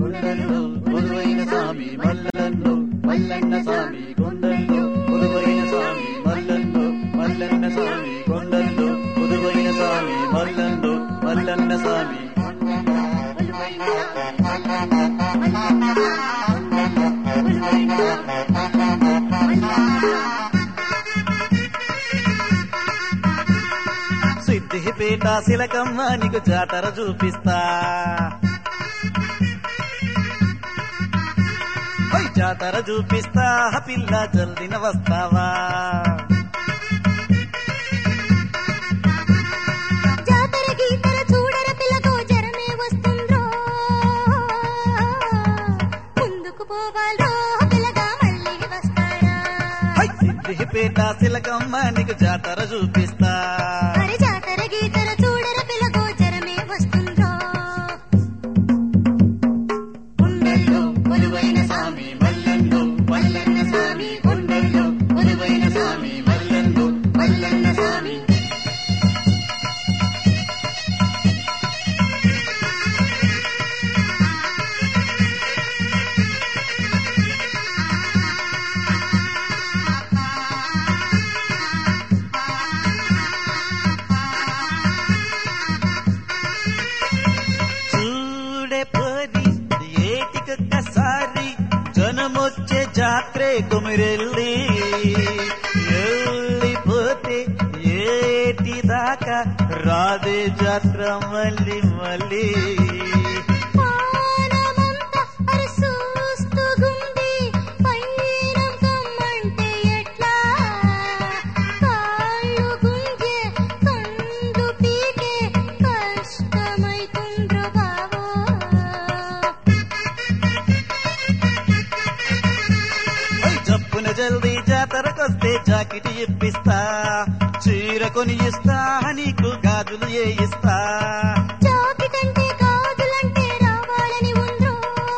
కొండల్లో కొలువైన స్వామి మల్లన్నో మల్లన్న స్వామి కొండల్లో కొలువైన స్వామి మల్లన్నో మల్లన్న స్వామి కొండల్లో కొలువైన స్వామి మల్లన్నో మల్లన్న స్వామి సిద్ధిపేట శిలకమ్మ నీకు జాతర చూపిస్తా ఓయ్ జాతర చూపిస్తా పిల్ల జల్దిన వస్తావా జాతర గీతర చూడర పిల్లకో జరమే వస్తుండ్రో ముందుకు పోవాలో పిల్లగా మళ్ళీ వస్తాడా ఓయ్ సిద్ధిపేట శిలకమ్మ నీకు జాతర చూపిస్తా మరి జాతర గీతర చూడర పిల్లకో జరమే వస్తుండ్రో కొండల్లో కొలువైన స్వామి మల్లన్నో మల్లన్న స్వామి కొండల్లో కొలువైన స్వామి మల్లన్నో మల్లన్న స్వామి చూడే పరి ఏటికొక్కసారి జనమొచ్చే జాత్రే కుమిరెల్లి వెళ్ళిపోతే ఏటి దాకా రాదే జాత్ర మళ్ళీ మళ్ళీ పానమంతా అరసూస్తుగుంది పైరం కమ్మంటే ఎట్లా కాళ్ళు గుంజే కందు పీకే కష్టమైతుండ్రో బావో ఓయ్ జప్పున జల్దీ జాతరకొస్తే జాకెట్ ఇప్పిస్తా చీర కొని ఇస్తా నీకు గాజులు ఏ ఇస్తా జాకెటంటే గాజులంటే రావాలని ఉందో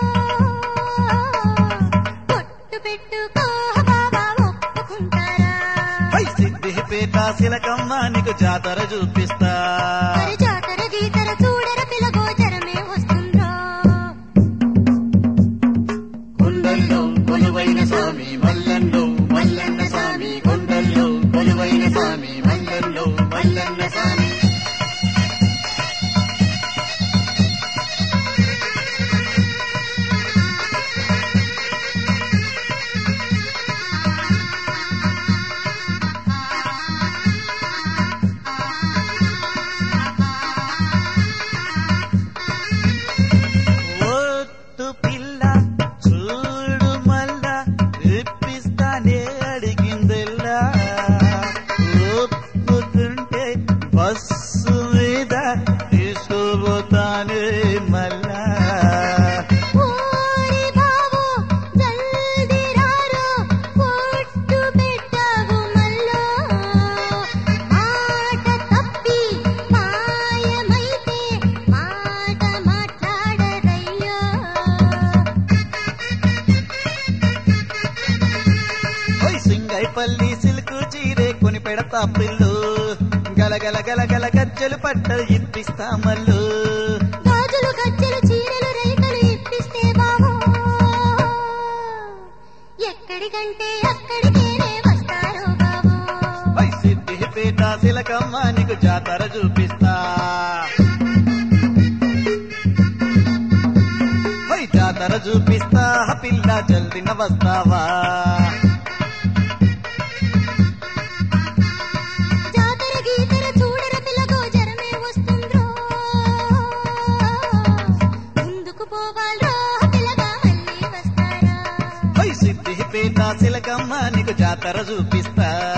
పొట్టు పెట్టుకో బాబా ఒప్పుకుంటారా ఓయ్ సిద్ధిపేట శిలకమ్మ నీకు జాతర చూపిస్తా మరి జాతర గీతర చూడర పిలగోచరమే వస్తుందో కొండల్లో కొలువైన స్వామి మల్లన్నో మల్లన్న స్వామి కొండల్లో కొలువైన స్వామి మల్లన్నో మల్లన్న స్వామి ఒట్టు పిల్ల చూడు మళ్ళా ఇప్పిస్తానే అడిగిందెల్లా ఒప్పుకుంటే బస్సు మీద తీసుకోబోతానే మళ్ళా ఓరి బావో జల్ది రారో పొట్టు పెట్టావు మల్లో మాట తప్పి మాయమైతే మాట మాట్లాడరయ్యో ఓయ్ సింగైపల్లి సిల్కు చీరే కొని పెడతా పిల్లు గలగల గలగల గజ్జలు పట్ట ఇప్పిస్తా మల్లు గాజులు గజ్జలు చీరలు రేఖలు ఇప్పిస్తే బావో ఎక్కడికంటే అక్కడికేనే వస్తారో బావో ఓయ్ సిద్ధిపేట శిలకమ్మ నీకు జాతర చూపిస్తా ఓయ్ జాతర చూపిస్తా పిల్ల జల్దిన వస్తావా జాతర గీతర చూడర పిల్లగో జరమే వస్తుండ్రో ముందుకు పోవాలో పిల్లగా మళ్ళీ వస్తారా ఓయ్ సిద్ధిపేట శిలకమ్మ నీకు జాతర చూపిస్తా